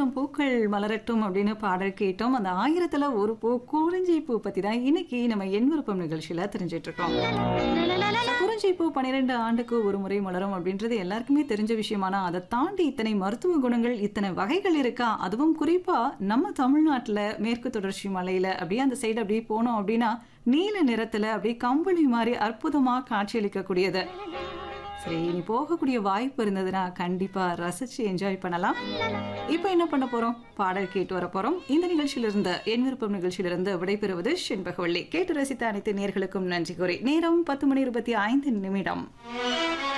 ஆயிரம் பூக்கள் மலரட்டும் அப்படின்னு பாடல் கேட்டோம் அந்த ஆயிரத்துல ஒரு பூ குறிஞ்சி பூ பத்தி தான் இன்னைக்கு நம்ம என் விருப்பம் நிகழ்ச்சியில தெரிஞ்சிட்டு இருக்கோம் குறிஞ்சி பூ பன்னிரெண்டு ஆண்டுக்கு ஒரு முறை மலரும் அப்படின்றது எல்லாருக்குமே தெரிஞ்ச விஷயமானா அதை தாண்டி இத்தனை மருத்துவ குணங்கள் இத்தனை வகைகள் இருக்கா அதுவும் குறிப்பா நம்ம தமிழ்நாட்டுல மேற்கு தொடர்ச்சி மலையில அப்படியே அந்த சைடு அப்படியே போனோம் அப்படின்னா நீல நிறத்துல அப்படியே கம்பளி மாதிரி அற்புதமா காட்சியளிக்கக்கூடியது சரி நீ போகக்கூடிய வாய்ப்பு இருந்ததுன்னா கண்டிப்பா ரசிச்சு என்ஜாய் பண்ணலாம் இப்போ என்ன பண்ண போறோம் பாடல் கேட்டு வர போறோம் இந்த நிகழ்ச்சியிலிருந்து என் விருப்பம் நிகழ்ச்சியிலிருந்து விடைபெறுவது செண்பகவள்ளி கேட்டு ரசித்த அனைத்து நேர்களுக்கும் நன்றி கூறி நேரம் பத்து மணி இருபத்தி ஐந்து நிமிடம்